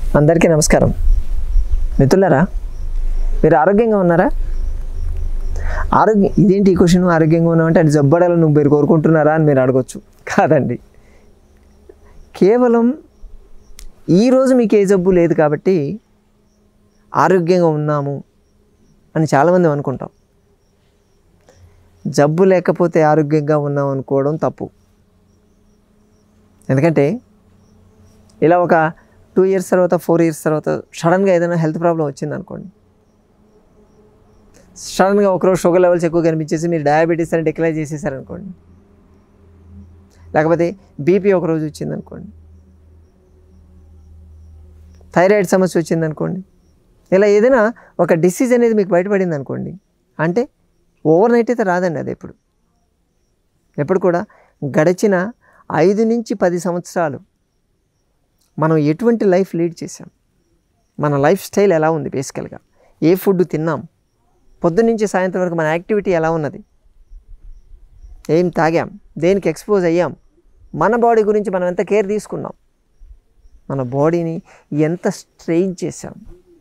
అందరికీ నమస్కారం మిత్రులారా మీరు ఆరోగ్యంగా ఉన్నారా ఆరోగ్యం ఇదేంటి ఈ క్వశ్చన్ ఆరోగ్యంగా ఉన్నావు అంటే అది జబ్బడాలు నువ్వు మీరు కోరుకుంటున్నారా అని మీరు అడగొచ్చు కాదండి కేవలం ఈరోజు మీకు ఏ జబ్బు లేదు కాబట్టి ఆరోగ్యంగా ఉన్నాము అని చాలామంది అనుకుంటాం జబ్బు లేకపోతే ఆరోగ్యంగా ఉన్నాం అనుకోవడం తప్పు ఎందుకంటే ఇలా ఒక టూ ఇయర్స్ తర్వాత ఫోర్ ఇయర్స్ తర్వాత సడన్గా ఏదైనా హెల్త్ ప్రాబ్లం వచ్చింది అనుకోండి సడన్గా ఒకరోజు షుగర్ లెవెల్స్ ఎక్కువ కనిపించేసి మీరు డయాబెటీస్ అని డిక్లేర్ చేసేసారనుకోండి లేకపోతే బీపీ ఒకరోజు వచ్చింది అనుకోండి థైరాయిడ్ సమస్య వచ్చింది అనుకోండి ఇలా ఏదైనా ఒక డిసీజ్ అనేది మీకు బయటపడింది అనుకోండి అంటే ఓవర్ నైట్ అయితే రాదండి అది ఎప్పుడు ఎప్పుడు కూడా గడిచిన ఐదు నుంచి పది సంవత్సరాలు మనం ఎటువంటి లైఫ్ లీడ్ చేసాం మన లైఫ్ స్టైల్ ఎలా ఉంది బేసికల్గా ఏ ఫుడ్ తిన్నాం పొద్దున్నుంచి సాయంత్రం వరకు మన యాక్టివిటీ ఎలా ఉన్నది ఏం తాగాం దేనికి ఎక్స్పోజ్ అయ్యాం మన బాడీ గురించి మనం ఎంత కేర్ తీసుకున్నాం మన బాడీని ఎంత స్ట్రెయిన్ చేసాం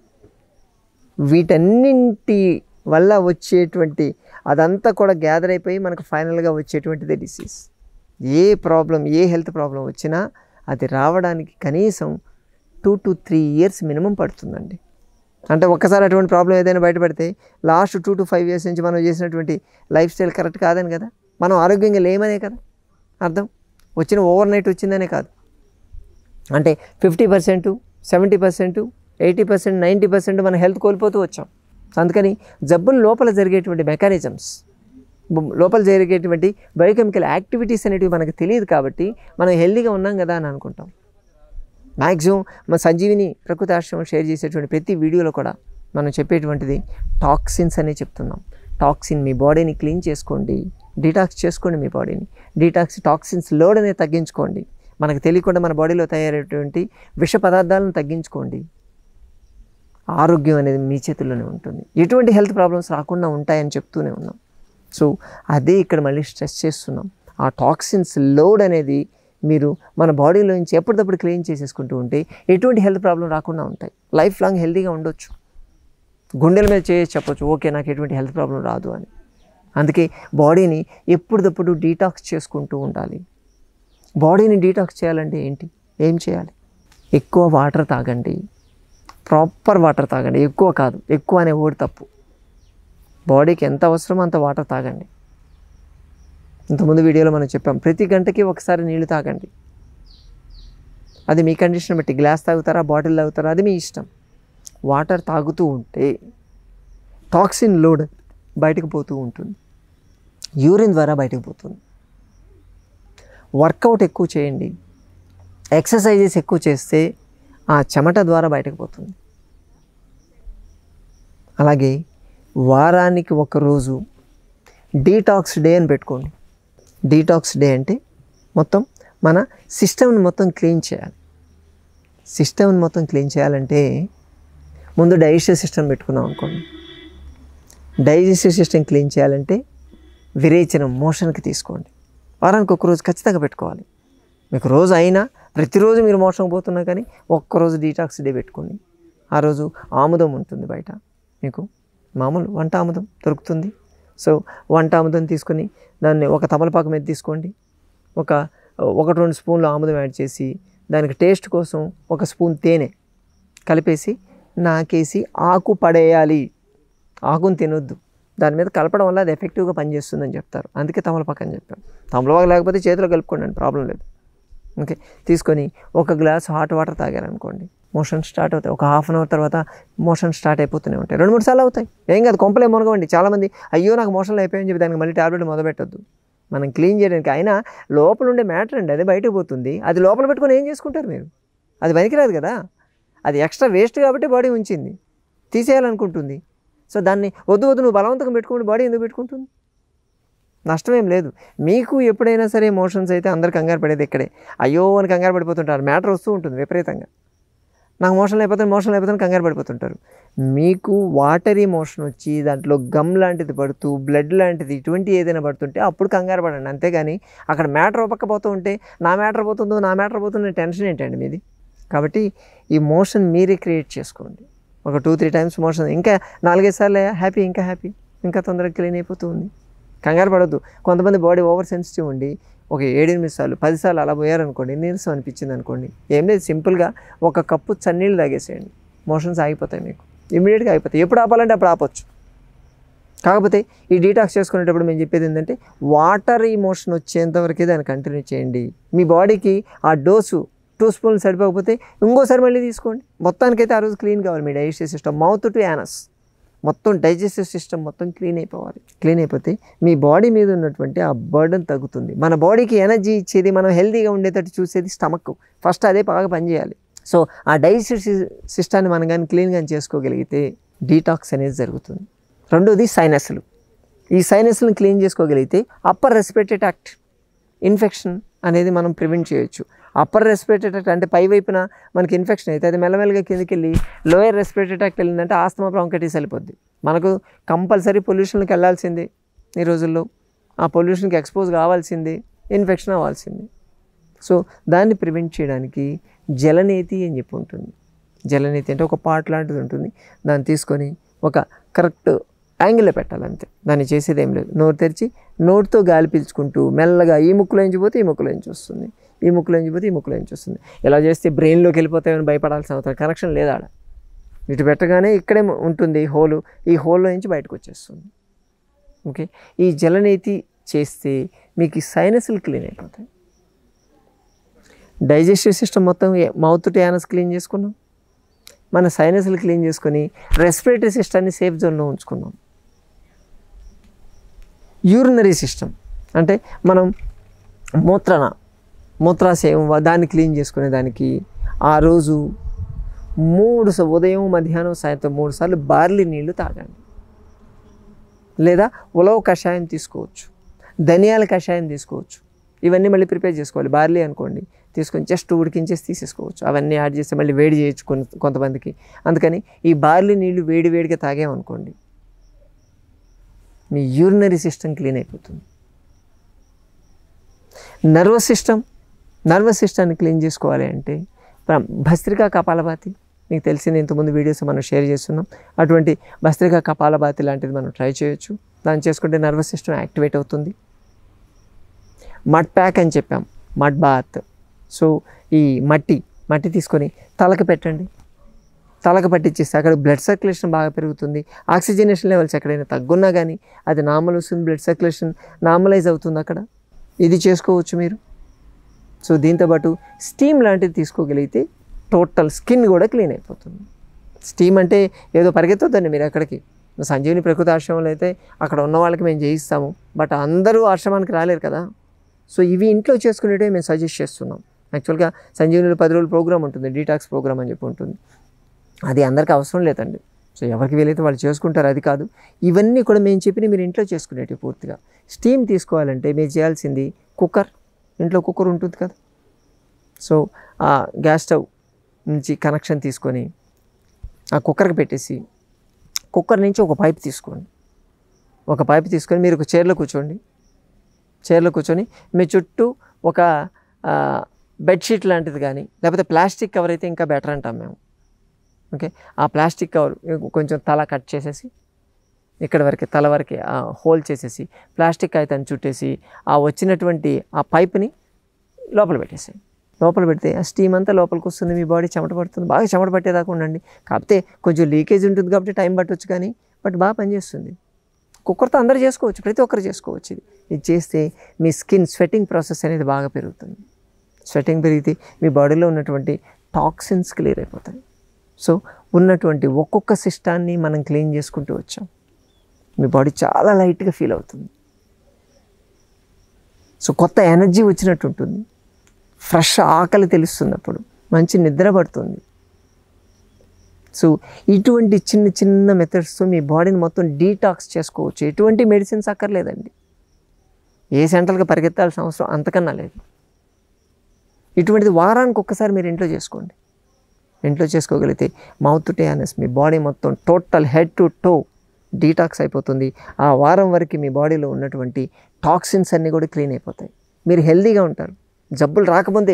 వీటన్నింటి వల్ల వచ్చేటువంటి అదంతా కూడా గ్యాదర్ అయిపోయి మనకు ఫైనల్గా వచ్చేటువంటిదే డిసీజ్ ఏ ప్రాబ్లం ఏ హెల్త్ ప్రాబ్లం వచ్చినా అది రావడానికి కనీసం two to three years minimum పడుతుందండి అంటే ఒక్కసారి అటువంటి ప్రాబ్లం ఏదైనా బయటపడితే last two to five years నుంచి మనం చేసినటువంటి లైఫ్ స్టైల్ కరెక్ట్ కాదని కదా మనం ఆరోగ్యంగా లేమనే కదా అర్థం వచ్చిన ఓవర్ నైట్ వచ్చిందనే కాదు అంటే fifty percent seventy percent eighty percent ninety percent మన హెల్త్ కోల్పోతూ వచ్చాం అందుకని జబ్బుల లోపల జరిగేటువంటి మెకానిజమ్స్ లోపల జరిగేటువంటి బయోకెమికల్ యాక్టివిటీస్ అనేటివి మనకు తెలియదు కాబట్టి మనం హెల్తీగా ఉన్నాం కదా అని అనుకుంటాం మ్యాక్సిమం మన సంజీవిని ప్రకృతి ఆశ్రమం షేర్ చేసేటువంటి ప్రతి వీడియోలో కూడా మనం చెప్పేటువంటిది టాక్సిన్స్ అనే చెప్తున్నాం టాక్సిన్ మీ బాడీని క్లీన్ చేసుకోండి డీటాక్స్ చేసుకోండి మీ బాడీని డీటాక్స్ టాక్సిన్స్ లోడ్ అనేది తగ్గించుకోండి మనకు తెలియకుండా మన బాడీలో తయారయ్యేటువంటి విష పదార్థాలను తగ్గించుకోండి ఆరోగ్యం అనేది మీ చేతుల్లోనే ఉంటుంది ఎటువంటి హెల్త్ ప్రాబ్లమ్స్ రాకుండా ఉంటాయని చెప్తూనే ఉన్నాం సో అదే ఇక్కడ మళ్ళీ స్ట్రెస్ చేస్తున్నాం ఆ టాక్సిన్స్ లోడ్ అనేది మీరు మన బాడీలో నుంచి ఎప్పటికప్పుడు క్లీన్ చేసేసుకుంటూ ఉంటే ఎటువంటి హెల్త్ ప్రాబ్లం రాకుండా ఉంటాయి లైఫ్ లాంగ్ హెల్తీగా ఉండొచ్చు గుండెల మీద చేసి చెప్పొచ్చు ఓకే నాకు ఎటువంటి హెల్త్ ప్రాబ్లం రాదు అని అందుకే బాడీని ఎప్పటికప్పుడు డీటాక్స్ చేసుకుంటూ ఉండాలి బాడీని డీటాక్స్ చేయాలంటే ఏంటి ఏం చేయాలి ఎక్కువ వాటర్ తాగండి ప్రాపర్ వాటర్ తాగండి ఎక్కువ కాదు ఎక్కువ అనే ఓడి తప్పు బాడీకి ఎంత అవసరమో అంత వాటర్ తాగండి ఇంతకుముందు వీడియోలో మనం చెప్పాం ప్రతి గంటకి ఒకసారి నీళ్లు తాగండి అది మీ కండిషన్ బట్టి గ్లాస్ తాగుతారా బాటిల్ తాగుతారా అది మీ ఇష్టం వాటర్ తాగుతూ ఉంటే టాక్సిన్ లోడ్ బయటకు పోతూ ఉంటుంది యూరిన్ ద్వారా బయటకు పోతుంది వర్కౌట్ ఎక్కువ చేయండి ఎక్సర్సైజెస్ ఎక్కువ చేస్తే ఆ చెమట ద్వారా బయటకు పోతుంది అలాగే వారానికి ఒకరోజు డీటాక్స్ డే అని పెట్టుకోండి డీటాక్స్ డే అంటే మొత్తం మన సిస్టమ్ని మొత్తం క్లీన్ చేయాలి సిస్టమ్ని మొత్తం క్లీన్ చేయాలంటే ముందు డైజెస్టివ్ సిస్టమ్ పెట్టుకున్నాం అనుకోండి డైజెస్టివ్ సిస్టమ్ క్లీన్ చేయాలంటే విరేచనం మోషన్కి తీసుకోండి వారానికి ఒక రోజు ఖచ్చితంగా పెట్టుకోవాలి మీకు రోజు అయినా ప్రతిరోజు మీరు మోషన్కి పోతున్నా కానీ ఒక్కరోజు డీటాక్స్ డే పెట్టుకోండి ఆ రోజు ఆముదం ఉంటుంది బయట మీకు మామూలు వంట ఆముదం దొరుకుతుంది సో వంట ఆముదం తీసుకొని దాన్ని ఒక తమలపాకు మీద తీసుకోండి ఒక ఒకటి రెండు స్పూన్లు ఆముదం యాడ్ చేసి దానికి టేస్ట్ కోసం ఒక స్పూన్ తేనె కలిపేసి నాకేసి ఆకు పడేయాలి ఆకుని తినొద్దు దాని మీద కలపడం వల్ల అది ఎఫెక్టివ్గా పనిచేస్తుందని చెప్తారు అందుకే తమలపాకు అని చెప్పాం తమలపాకు లేకపోతే చేతిలో కలుపుకోండి ప్రాబ్లం లేదు ఓకే తీసుకొని ఒక గ్లాస్ హాట్ వాటర్ తాగారనుకోండి మోషన్ స్టార్ట్ అవుతాయి ఒక హాఫ్ అన్ అవర్ తర్వాత మోషన్ స్టార్ట్ అయిపోతూనే ఉంటాయి రెండు మూడు సార్లు అవుతాయి ఏం కాదు కొంపలే మునగవండి చాలామంది అయ్యో నాకు మోషన్లు అయిపోయాయని చెప్పి దానికి మళ్ళీ టాబ్లెట్ మొదలుపెట్టద్దు మనం క్లీన్ చేయడానికి అయినా లోపల ఉండే మ్యాటర్ అండి అది బయటకు పోతుంది అది లోపల పెట్టుకొని ఏం చేసుకుంటారు మీరు అది పనికిరాదు కదా అది ఎక్స్ట్రా వేస్ట్ కాబట్టి బాడీ ఉంచింది తీసేయాలనుకుంటుంది సో దాన్ని వద్దు వద్దు నువ్వు బలవంతంగా పెట్టుకుంటే బాడీ ఎందుకు పెట్టుకుంటుంది నష్టమేం లేదు మీకు ఎప్పుడైనా సరే మోషన్స్ అయితే అందరు కంగారు పడేది ఇక్కడే అయ్యో అని కంగారు పడిపోతుంటారు మ్యాటర్ వస్తూ ఉంటుంది విపరీతంగా నాకు మోషన్ అయిపోతే మోషన్ అయిపోతే కంగారు పడిపోతుంటారు మీకు వాటరీ మోషన్ వచ్చి దాంట్లో గమ్ లాంటిది పడుతూ బ్లడ్ లాంటిది ఇటువంటి ఏదైనా పడుతుంటే అప్పుడు కంగారు పడండి అంతేగాని అక్కడ మ్యాటర్ పక్క పోతూ ఉంటే నా మ్యాటర్ పోతుందో నా మ్యాటర్ పోతుందో టెన్షన్ ఏంటండి మీది కాబట్టి ఈ మోషన్ మీరే క్రియేట్ చేసుకోండి ఒక టూ త్రీ టైమ్స్ మోషన్ ఇంకా నాలుగైదు సార్లు హ్యాపీ ఇంకా హ్యాపీ ఇంకా తొందరగా క్లీన్ అయిపోతూ ఉంది కంగారు పడొద్దు కొంతమంది బాడీ ఓవర్ సెన్సిటివ్ ఉండి ఒక ఏడెనిమిది సార్లు పదిసార్లు అలా పోయారనుకోండి నీరసం అనిపించింది అనుకోండి ఏం లేదు సింపుల్గా ఒక కప్పు చన్నీళ్ళు తాగేసేయండి మోషన్స్ ఆగిపోతాయి మీకు ఇమీడియట్గా అయిపోతాయి ఎప్పుడు ఆపాలంటే అప్పుడు ఆపొచ్చు కాకపోతే ఈ డీటాక్స్ చేసుకునేటప్పుడు మేము చెప్పేది ఏంటంటే వాటర్ మోషన్ వచ్చేంత వరకే దాన్ని కంటిన్యూ చేయండి మీ బాడీకి ఆ డోసు టూ స్పూన్లు సరిపోకపోతే ఇంకోసారి మళ్ళీ తీసుకోండి మొత్తానికైతే ఆ రోజు క్లీన్ కావాలి మీ digestive system mouth to anus మొత్తం డైజెస్టివ్ సిస్టమ్ మొత్తం క్లీన్ అయిపోవాలి క్లీన్ అయిపోతే మీ బాడీ మీద ఉన్నటువంటి ఆ బర్డన్ తగ్గుతుంది మన బాడీకి ఎనర్జీ ఇచ్చేది మనం హెల్తీగా ఉండేటట్టు చూసేది స్టమక్ ఫస్ట్ అదే బాగా పనిచేయాలి సో ఆ డైజెస్టివ్ సిస్టాన్ని మనం కానీ క్లీన్ కానీ చేసుకోగలిగితే డీటాక్స్ అనేది జరుగుతుంది రెండోది సైనస్లు ఈ సైనస్లను క్లీన్ చేసుకోగలిగితే అప్పర్ రెస్పిరేటరీ ట్రాక్ట్ ఇన్ఫెక్షన్ అనేది మనం ప్రివెంట్ చేయొచ్చు అప్పర్ రెస్పిరేటరీ ట్రాక్ట్ అంటే పై వైపున మనకి ఇన్ఫెక్షన్ అయితే అది మెల్లమెల్లగా కిందకి వెళ్ళి లోయర్ రెస్పిరేటరీ ట్రాక్ట్ వెళ్ళిందంటే ఆస్తమా బ్రాంకైటిస్ వెళ్ళిపోద్ది మనకు కంపల్సరీ పొల్యూషన్కి వెళ్ళాల్సిందే ఈ రోజుల్లో ఆ పొల్యూషన్కి ఎక్స్పోజ్ కావాల్సిందే ఇన్ఫెక్షన్ అవ్వాల్సిందే సో దాన్ని ప్రివెంట్ చేయడానికి జలనేతి అని చెప్పి ఉంటుంది జలనేతి అంటే ఒక పాట్ లాంటిది ఉంటుంది దాన్ని తీసుకొని ఒక కరెక్ట్ యాంగిల్లో పెట్టాలి అంతే దాన్ని చేసేది ఏం లేదు నోరు తెరిచి నోటితో గాలి పీల్చుకుంటూ మెల్లగా ఈ ముక్కులోంచి పోతే ఈ ముక్కులోంచి వస్తుంది ఈ ముక్కులోంచి పోతే ఈ ముక్కులోంచి వస్తుంది ఇలా చేస్తే బ్రెయిన్లోకి వెళ్ళిపోతాయని భయపడాల్సిన అవసరం కనెక్షన్ లేదా ఆడ ఇటు పెట్టగానే ఇక్కడే ఉంటుంది ఈ హోలు ఈ హోల్లో నుంచి బయటకు వచ్చేస్తుంది ఓకే ఈ జలనేతి చేస్తే మీకు ఈ సైనస్లు క్లీన్ అయిపోతాయి డైజెస్టివ్ సిస్టమ్ మొత్తం మౌత్ టు యానస్ క్లీన్ చేసుకున్నాం మన సైనస్లు క్లీన్ చేసుకొని రెస్పిరేటరీ సిస్టాన్ని సేఫ్ జోన్లో ఉంచుకున్నాం యూరినరీ సిస్టమ్ అంటే మనం మూత్రన మూత్రాశయం వ- దాన్ని క్లీన్ చేసుకునే దానికి ఆ రోజు మూడు స- ఉదయం మధ్యాహ్నం సాయంత్రం మూడు సార్లు బార్లీ నీళ్లు తాగండి లేదా ఉలవ కషాయం తీసుకోవచ్చు ధనియాల కషాయం తీసుకోవచ్చు ఇవన్నీ మళ్ళీ ప్రిపేర్ చేసుకోవాలి బార్లీ అనుకోండి తీసుకొని జస్ట్ ఉడికించేసి తీసేసుకోవచ్చు అవన్నీ యాడ్ చేస్తే మళ్ళీ వేడి చేయొచ్చు కొన్ని కొంతమందికి అందుకని ఈ బార్లీ నీళ్లు వేడి వేడిగా తాగామనుకోండి మీ యూరినరీ సిస్టమ్ క్లీన్ అయిపోతుంది నర్వస్ సిస్టమ్ నర్వస్ సిస్టమ్ని క్లీన్ చేసుకోవాలి అంటే ప్ర- భస్త్రికా కపాలభాతి మీకు తెలిసిన ఇంతకుముందు వీడియోస్ మనం షేర్ చేస్తున్నాం అటువంటి భస్త్రికా కపాలభాతి లాంటిది మనం ట్రై చేయొచ్చు దాన్ని చేసుకుంటే నర్వస్ సిస్టమ్ యాక్టివేట్ అవుతుంది మడ్ ప్యాక్ అని చెప్పాం మడ్ బాత్ సో ఈ మట్టి మట్టి తీసుకొని తలకు పెట్టండి తలకు పట్టించేస్తే అక్కడ బ్లడ్ సర్క్యులేషన్ బాగా పెరుగుతుంది ఆక్సిజనేషన్ లెవెల్స్ ఎక్కడైనా తగ్గున్నా కానీ అది నార్మల్ వస్తుంది బ్లడ్ సర్క్యులేషన్ నార్మలైజ్ అవుతుంది అక్కడ ఇది చేసుకోవచ్చు మీరు సో దీంతోపాటు స్టీమ్ లాంటిది తీసుకోగలిగితే టోటల్ స్కిన్ కూడా క్లీన్ అయిపోతుంది స్టీమ్ అంటే ఏదో పరిగెత్తొద్దండి మీరు ఎక్కడికి సంజీవిని ప్రకృతి ఆశ్రమంలో అయితే అక్కడ ఉన్న వాళ్ళకి మేము చేయిస్తాము బట్ అందరూ ఆశ్రమానికి రాలేరు కదా సో ఇవి ఇంట్లో చేసుకునేటివి మేము సజెస్ట్ చేస్తున్నాం యాక్చువల్గా సంజీవినిలో పది రోజుల ప్రోగ్రామ్ ఉంటుంది డీటాక్స్ ప్రోగ్రామ్ అని చెప్పి ఉంటుంది అది అందరికీ అవసరం లేదండి సో ఎవరికి వీలైతే వాళ్ళు చేసుకుంటారు అది కాదు ఇవన్నీ కూడా మేము చెప్పిన మీరు ఇంట్లో చేసుకునేటివి పూర్తిగా స్టీమ్ తీసుకోవాలంటే మీరు చేయాల్సింది కుక్కర్ ఇంట్లో కుక్కర్ ఉంటుంది కదా సో ఆ గ్యాస్ స్టవ్ నుంచి కనెక్షన్ తీసుకొని ఆ కుక్కర్కి పెట్టేసి కుక్కర్ నుంచి ఒక పైప్ తీసుకోండి ఒక పైప్ తీసుకొని మీరు ఒక చైర్లో కూర్చోండి చైర్లో కూర్చొని మీ చుట్టూ ఒక ఆ, బెడ్షీట్ లాంటిది కానీ లేకపోతే ప్లాస్టిక్ కవర్ అయితే ఇంకా బెటర్ అంటాం మేము ఓకే ఆ ప్లాస్టిక్ కవర్ కొంచెం తల కట్ చేసేసి ఇక్కడ వరకు తల వరకు హోల్ చేసేసి ప్లాస్టిక్ కాగితాన్ని చుట్టేసి ఆ వచ్చినటువంటి ఆ పైప్ని లోపల పెట్టేసి లోపల పెడితే ఆ స్టీమ్ అంతా లోపలికి వస్తుంది మీ బాడీ చెమట పడుతుంది బాగా చెమట పట్టేదాకా ఉండండి కాకపోతే కొంచెం లీకేజ్ ఉంటుంది కాబట్టి టైం పట్టొచ్చు కానీ బట్ బాగా పనిచేస్తుంది కుక్కర్తో అందరూ చేసుకోవచ్చు ప్రతి ఒక్కరు చేసుకోవచ్చు ఇది ఇది చేస్తే మీ స్కిన్ స్వెట్టింగ్ ప్రాసెస్ అనేది బాగా పెరుగుతుంది స్వెట్టింగ్ పెరిగితే మీ బాడీలో ఉన్నటువంటి టాక్సిన్స్ క్లియర్ అయిపోతాయి సో ఉన్నటువంటి ఒక్కొక్క సిస్టాన్ని మనం క్లీన్ చేసుకుంటూ వచ్చాం మీ బాడీ చాలా లైట్గా ఫీల్ అవుతుంది సో కొత్త ఎనర్జీ వచ్చినట్టు ఉంటుంది ఫ్రెష్ ఆకలి తెలుస్తుంది అప్పుడు మంచి నిద్ర పడుతుంది సో ఇటువంటి చిన్న చిన్న మెథడ్స్తో మీ బాడీని మొత్తం డీటాక్స్ చేసుకోవచ్చు ఎటువంటి మెడిసిన్స్ అక్కర్లేదండి ఏ సెంటర్కి పరిగెత్తాల్సిన అవసరం అంతకన్నా లేదు ఇటువంటిది వారానికి ఒక్కసారి మీరు ఇంట్లో చేసుకోండి ఇంట్లో చేసుకోగలిగితే మౌత్ టు యానస్ మీ బాడీ మొత్తం total head to toe detox అయిపోతుంది ఆ వారం వరకు మీ బాడీలో ఉన్నటువంటి టాక్సిన్స్ అన్నీ కూడా క్లీన్ అయిపోతాయి మీరు హెల్తీగా ఉంటారు జబ్బులు రాకముందే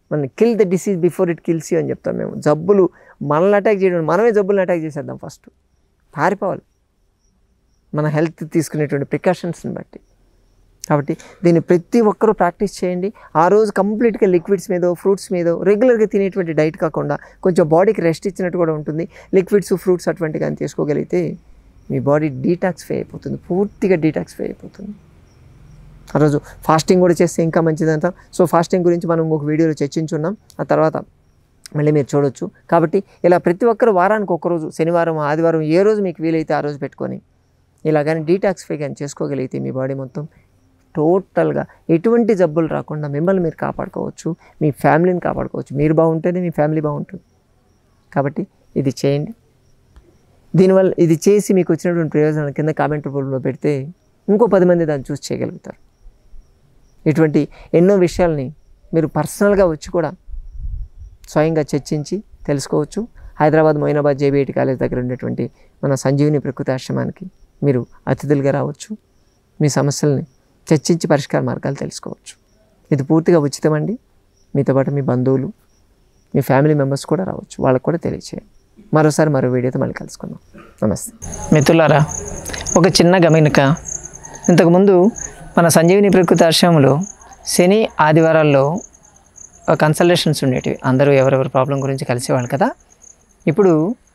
మన kill the disease before it kills you అని చెప్తాం మేము జబ్బులు మనల్ని అటాక్ చేయడం మనమే జబ్బులను అటాక్ చేసేద్దాం ఫస్ట్ పారిపోవాలి మన హెల్త్ తీసుకునేటువంటి ప్రికాషన్స్ని బట్టి కాబట్టి దీన్ని ప్రతి ఒక్కరూ ప్రాక్టీస్ చేయండి ఆ రోజు కంప్లీట్గా లిక్విడ్స్ మీదో ఫ్రూట్స్ మీదో రెగ్యులర్గా తినేటువంటి డైట్ కాకుండా కొంచెం బాడీకి రెస్ట్ ఇచ్చినట్టు కూడా ఉంటుంది లిక్విడ్స్ ఫ్రూట్స్ అటువంటి కానీ తీసుకోగలిగితే మీ బాడీ డీటాక్స్ఫై అయిపోతుంది పూర్తిగా డీటాక్స్ఫై అయిపోతుంది ఆ రోజు ఫాస్టింగ్ కూడా చేస్తే ఇంకా మంచిదంట సో ఫాస్టింగ్ గురించి మనం ఇంకొక వీడియోలో చర్చించున్నాం ఆ తర్వాత మళ్ళీ మీరు చూడొచ్చు కాబట్టి ఇలా ప్రతి ఒక్కరు వారానికి ఒక్కరోజు శనివారం ఆదివారం ఏ రోజు మీకు వీలైతే ఆ రోజు పెట్టుకొని ఇలా కానీ డీటాక్స్ఫై కానీ చేసుకోగలిగితే మీ బాడీ మొత్తం టోటల్గా ఎటువంటి జబ్బులు రాకుండా మిమ్మల్ని మీరు కాపాడుకోవచ్చు మీ ఫ్యామిలీని కాపాడుకోవచ్చు మీరు బాగుంటేనే మీ ఫ్యామిలీ బాగుంటుంది కాబట్టి ఇది చేయండి దీనివల్ల ఇది చేసి మీకు వచ్చినటువంటి ప్రయోజనాల కింద కామెంట్ రూపంలో పెడితే ఇంకో పది మంది దాన్ని చూసి చేయగలుగుతారు ఇటువంటి ఎన్నో విషయాల్ని మీరు పర్సనల్గా వచ్చి కూడా స్వయంగా చర్చించి తెలుసుకోవచ్చు హైదరాబాద్ మొయినాబాద్ జేబీఐటి కాలేజ్ దగ్గర ఉండేటువంటి మన సంజీవిని ప్రకృతి ఆశ్రమానికి మీరు అతిథులుగా రావచ్చు మీ సమస్యల్ని చర్చించి పరిష్కార మార్గాలు తెలుసుకోవచ్చు ఇది పూర్తిగా ఉచితమండి మీతో పాటు మీ బంధువులు మీ ఫ్యామిలీ మెంబర్స్ కూడా రావచ్చు వాళ్ళకు కూడా తెలియచేయండి మరోసారి మరో వీడియోతో మళ్ళీ కలుసుకుందాం నమస్తే మిత్రులారా ఒక చిన్న గమనిక ఇంతకుముందు మన సంజీవిని ప్రకృతి ఆశ్రమంలో శని ఆదివారాల్లో కన్సల్టేషన్స్ ఉండేటివి అందరూ ఎవరెవరి ప్రాబ్లం గురించి కలిసేవాళ్ళు కదా ఇప్పుడు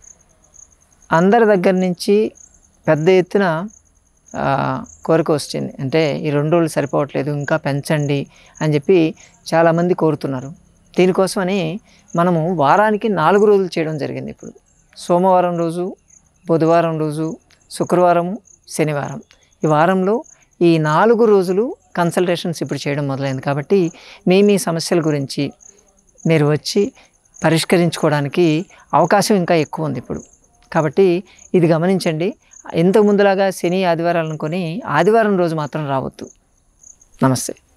అందరి దగ్గర నుంచి పెద్ద ఎత్తున ఆ, కోరిక వచ్చింది అంటే ఈ రెండు రోజులు సరిపోవట్లేదు ఇంకా పెంచండి అని చెప్పి చాలామంది కోరుతున్నారు దీనికోసమని మనము వారానికి నాలుగు రోజులు చేయడం జరిగింది ఇప్పుడు సోమవారం రోజు బుధవారం రోజు శుక్రవారము శనివారం ఈ వారంలో ఈ నాలుగు రోజులు కన్సల్టేషన్స్ ఇప్పుడు చేయడం మొదలైంది కాబట్టి మీ మీ సమస్యల గురించి మీరు వచ్చి పరిష్కరించుకోవడానికి అవకాశం ఇంకా ఎక్కువ ఉంది ఇప్పుడు కాబట్టి ఇది గమనించండి ఇంతకు ముందులాగా శని ఆదివారాలు అనుకొని ఆదివారం రోజు మాత్రం రావద్దు నమస్తే